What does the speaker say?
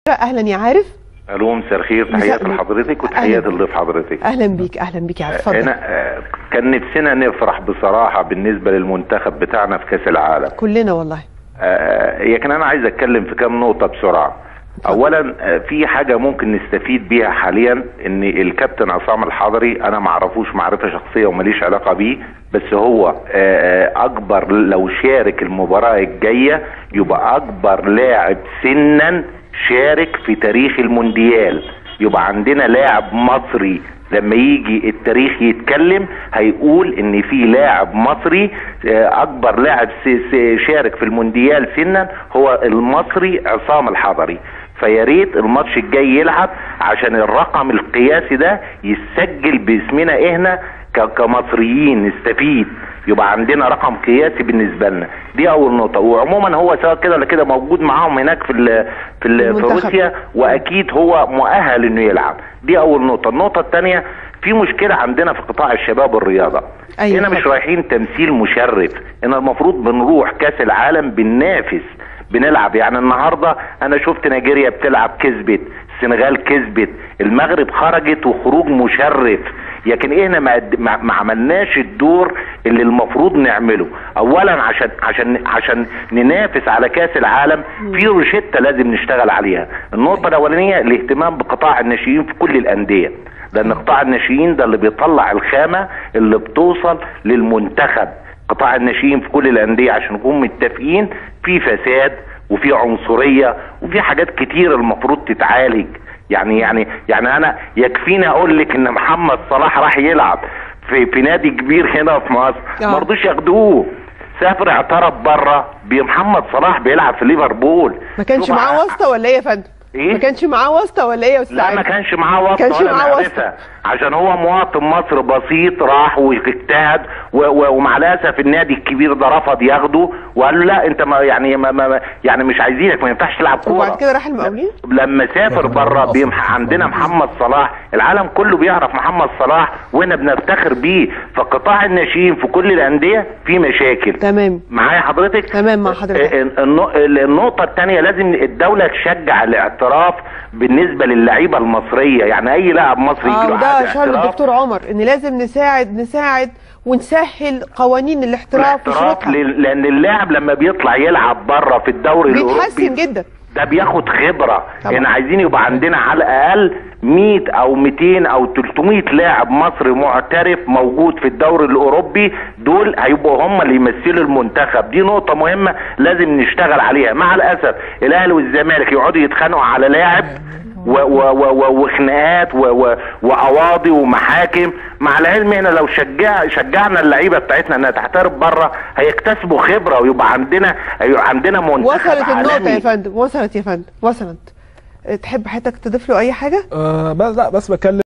اهلا يا عارف الو مساء الخير مساء تحياتي النور. لحضرتك وتحياتي أهلاً. لضيف حضرتك اهلا بيك اهلا بيك يا عارف اتفضل انا آه، كان نفسنا نفرح بصراحه بالنسبه للمنتخب بتاعنا في كاس العالم كلنا والله آه، لكن انا عايز اتكلم في كام نقطه بسرعه اولا آه، في حاجه ممكن نستفيد بيها حاليا ان الكابتن عصام الحضري انا ما اعرفوش معرفه شخصيه وماليش علاقه بيه بس هو آه، آه، اكبر لو شارك المباراه الجايه يبقى اكبر لاعب سنا شارك في تاريخ المونديال يبقى عندنا لاعب مصري لما يجي التاريخ يتكلم هيقول ان في لاعب مصري آه، اكبر لاعب س- س- شارك في المونديال سنا هو المصري عصام الحضري فيا ريت الماتش الجاي يلعب عشان الرقم القياسي ده يسجل باسمنا احنا ك- كمصريين نستفيد يبقى عندنا رقم قياسي بالنسبه لنا دي اول نقطه وعموما هو سواء كده ولا كده موجود معاهم هناك في ال في, ال في المنتخب. روسيا واكيد هو مؤهل انه يلعب دي اول نقطه النقطه الثانيه في مشكله عندنا في قطاع الشباب والرياضه أيوة هنا مش اتفضل. رايحين تمثيل مشرف ان المفروض بنروح كاس العالم بننافس بنلعب يعني النهارده انا شفت نيجيريا بتلعب كسبت السنغال كسبت المغرب خرجت وخروج مشرف لكن احنا ما, قد- ما ما عملناش الدور اللي المفروض نعمله اولا عشان عشان عشان ننافس على كاس العالم في روشته لازم نشتغل عليها النقطه الاولانيه الاهتمام بقطاع الناشئين في كل الانديه لان قطاع الناشئين ده اللي بيطلع الخامه اللي بتوصل للمنتخب قطاع الناشئين في كل الانديه عشان نكون متفقين في فساد وفي عنصريه وفي حاجات كتير المفروض تتعالج يعني يعني يعني انا يكفيني اقول لك ان محمد صلاح راح يلعب في في نادي كبير هنا في مصر آه. ما رضوش ياخدوه سافر اعترف بره بمحمد صلاح بيلعب في ليفربول ما كانش شوف معاه ع- واسطه ولا ايه يا فندم إيه؟ ما كانش معاه واسطه ولا ايه يا استاذ لا ما عارف؟ كانش معاه واسطه كانش ولا معاه معرفة. واسطة. عشان هو مواطن مصر بسيط راح واجتهد و- و- ومع الاسف النادي الكبير ده رفض ياخده وقال له لا انت ما يعني ما ما يعني مش عايزينك ما ينفعش تلعب كوره وبعد كده راح المقاولين لما سافر بره بيمح عندنا محمد صلاح العالم كله بيعرف محمد صلاح واحنا بنفتخر بيه فقطاع الناشئين في كل الانديه في مشاكل تمام معايا حضرتك تمام مع حضرتك. ال- النق- النقطة الثانية لازم الدولة تشجع الاعتراف بالنسبة للعيبة المصرية يعني أي لاعب مصري اه يجيله وده عقد شغل احتراف الدكتور عمر ان لازم نساعد نساعد ونسهل قوانين الاحتراف الاحتراف وشروطها لل- لان اللاعب لما بيطلع يلعب بره في الدوري بيتحسن الاوروبي جدا ده بياخد خبره طبعا. احنا عايزين يبقى عندنا على الاقل 100 او 200 او 300 لاعب مصري معترف موجود في الدوري الاوروبي دول هيبقوا هم اللي يمثلوا المنتخب دي نقطه مهمه لازم نشتغل عليها مع الاسف الاهلي والزمالك يقعدوا يتخانقوا على لاعب و- و- و- و- وخناقات و- و- وقواضي ومحاكم مع العلم هنا لو شجع شجعنا اللعيبه بتاعتنا انها تحترف بره هيكتسبوا خبره ويبقى عندنا هيبقى عندنا منتخب وصلت النقطه عالمي. يا فندم وصلت يا فندم وصلت تحب حضرتك تضيف له اي حاجه آه بس لا بس بتكلم